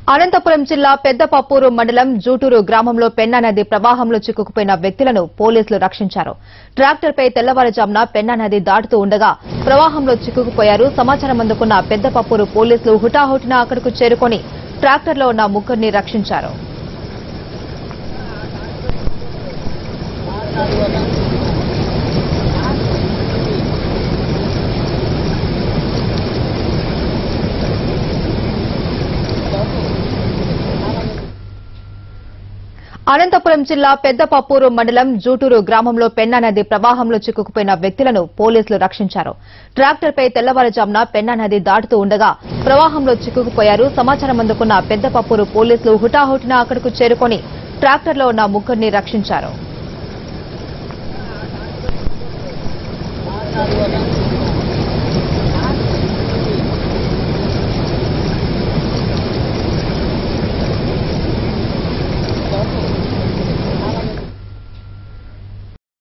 అనంతపురం జిల్లా పెద్దపప్పూరు మండలం జూటూరు గ్రామంలో పెన్నా నది ప్రవాహంలో చిక్కుకుపోయిన వ్యక్తులను పోలీసులు రక్షించారు ట్రాక్టర్పై తెల్లవారుజామున పెన్నా నది దాటుతూ ఉండగా ప్రవాహంలో చిక్కుకుపోయారు సమాచారం అందుకున్న పెద్దపప్పూరు పోలీసులు హుటాహుటిన అక్కడకు చేరుకొని ట్రాక్టర్లో ఉన్న ముగ్గురిని రక్షించారు అనంతపురం జిల్లా పెద్దపప్పూరు మండలం జూటూరు గ్రామంలో పెన్నా నది ప్రవాహంలో చిక్కుకుపోయిన వ్యక్తులను పోలీసులు రక్షించారు ట్రాక్టర్పై తెల్లవారుజామున పెన్నా నది దాటుతూ ఉండగా ప్రవాహంలో చిక్కుకుపోయారు సమాచారం అందుకున్న పెద్దపప్పూరు పోలీసులు హుటాహుటిన అక్కడకు చేరుకొని ట్రాక్టర్లో ఉన్న ముగ్గురిని రక్షించారు ఆ